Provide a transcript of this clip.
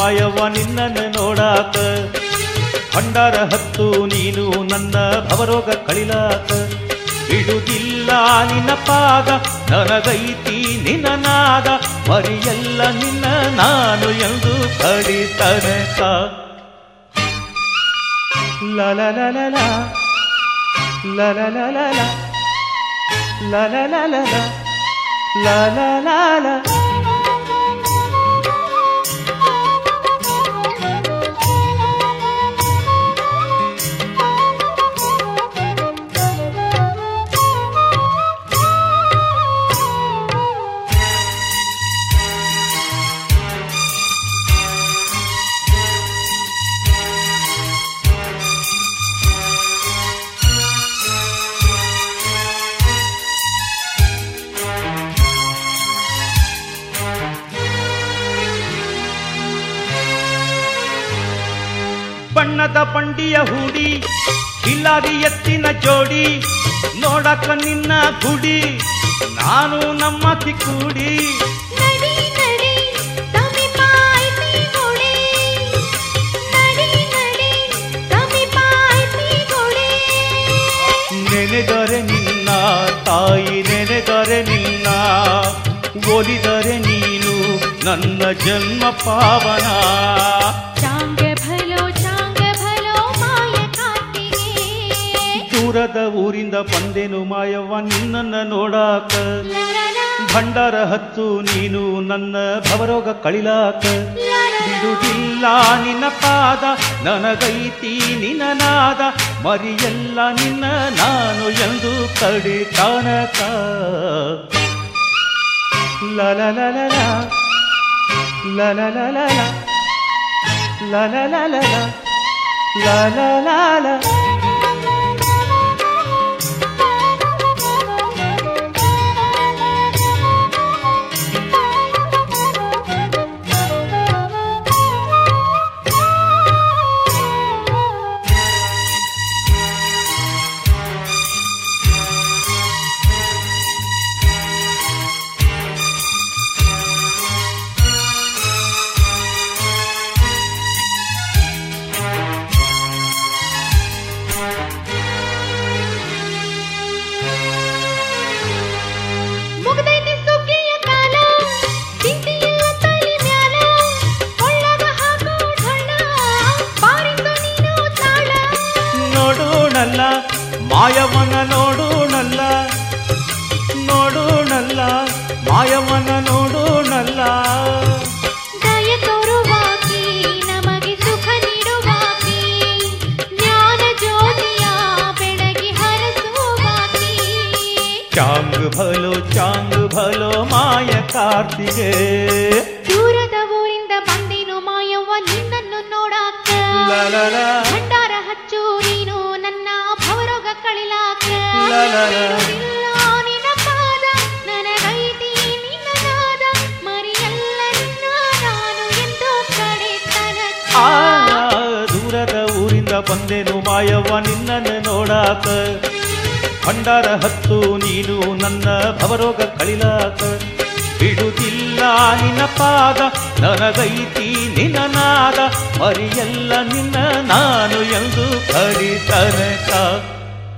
ಮಾಯವ್ವ ನಿನ್ನನ್ನು ನೋಡಾಕ ಭಂಡಾರ ಹತ್ತು ನೀನು ನನ್ನ ಭವರೋಗ ಕಳಿಲಾಕ ಬಿಡುದಿಲ್ಲ ನಿನ್ನ ಪಾದ ನನಗೈತಿ ನಿನ್ನ ನಾದ ಮರಿಯಲ್ಲ ನಿನ್ನ ನಾನು ಎಂದು ಕಡಿತನಕ ಲಲ ಲಲ ಲಲ ಲಲ ಲಲ ಲಲ ಲಲ ಲಲ ಬಣ್ಣದ ಬಂಡಿಯ ಹೂಡಿ ಕಿಲ್ಲಾದಿ ಎತ್ತಿನ ಜೋಡಿ ನೋಡಕ ನಿನ್ನ ಗುಡಿ ನಾನು ನಮ್ಮ ಕೂಡಿ ನಡಿ ನಡಿ ಸಮೀಪ ಐತಿ ಗೋಡೆ ನಡಿ ನಡಿ ಸಮೀಪ ಐತಿ ಗೋಡೆ ನೆನೆದರೆ ನಿನ್ನ ತಾಯಿ ನೆನೆದರೆ ನಿನ್ನ ಒಲಿದರೆ ನೀನು ನನ್ನ ಜನ್ಮ ಪಾವನ ಚಾಂಗ ಭಲೋ ಚಾಂಗ ಭಲೋ ಮಾಯ ಕಾತಿಗೆ ದೂರದ ಊರಿಂದ ಬಂದೆನು ಮಾಯವ್ವ ನಿನ್ನನ್ನ ನೋಡಾಕ ಭಂಡಾರ ಹತ್ತು ನೀನು ನನ್ನ ಭವರೋಗ ಕಳಿಲಾಕ ಬಿಡುವುದಿಲ್ಲ ನಿನ್ನ ಪಾದ ನನಗೈತಿ ನಿನ್ನ ನಾದ ಮರಿಯಲ್ಲ ನಿನ್ನ ನಾನು ಎಂದು ಕಡಿತನಕ ಲಲ ಲಲ ಲಲ ಲಲ ಲಲ ಲಲ ಲಲ ಲಲ ಮುಗ್ದೈತಿ ಸುಗ್ಗಿಯ ಕಾಲ ಚಿಂತೆಯಿಲ್ಲ ತಲೆ ಮ್ಯಾಲ ಕೊಳ್ಳಗ ಹಾಕೋ ಢಳ ಬಾರಿಂದು ನೀನು ತಾಳ ನೋಡೋಣಲ್ಲ ಮಾಯವನ ನೋಡೋಣಲ್ಲ ನೋಡೋಣಲ್ಲ ಮಾಯವನ ನೋಡೋಣಲ್ಲ ದಯ ತೋರುವಾಕಿ ನಮಗೆ ಸುಖ ನೀಡುವಾಕಿ ಜ್ಞಾನ ಜ್ಯೋತಿಯ ಬೆಳಗಿ ಹರಸುವಾಕಿ ಚಾಂಗ್ ಭಲೋ ಚಾಂಗ್ ಭಲೋ ಮಾಯ ಕಾರ್ತಿಗೆ ದೂರದ ಊರಿಂದ ಬಂದೇನು ಮಾಯವ್ವ ನಿನ್ನನ್ನು ನೋಡಾಕ ಲಲಲ ಭಂಡಾರ ಹಚ್ಚು ನೀನು ನನ್ನ ಭವರೋಗ ಕಳಿಲಾಕ ಲಲಲ. ಬಿಡುವುದಿಲ್ಲ ನಿನ್ನ ಪಾದ ನನಗೈತಿ ನಿನ್ನ ನಾದ ಮರಿಯಲ್ಲ ನಿನ್ನ ನಾನು ಎಂದು ಕಡೆತನಕ ಆ ದೂರದ ಊರಿಂದ ಬಂದೆನು ಮಾಯವ್ವ ನಿನ್ನನ್ನು ನೋಡಾಕ ಭಂಡಾರ ಹತ್ತು ನೀನು ನನ್ನ ಭವರೋಗ ಕಳಿಲಾಕ ಬಿಡುವುದಿಲ್ಲ ನಿನ್ನ ಪಾದ ನನಗೈತಿ ನಿನ್ನ ನಾದ ಮರಿಯಲ್ಲ ನಿನ್ನ ನಾನು ಎಂದು ಕಡಿತನಕ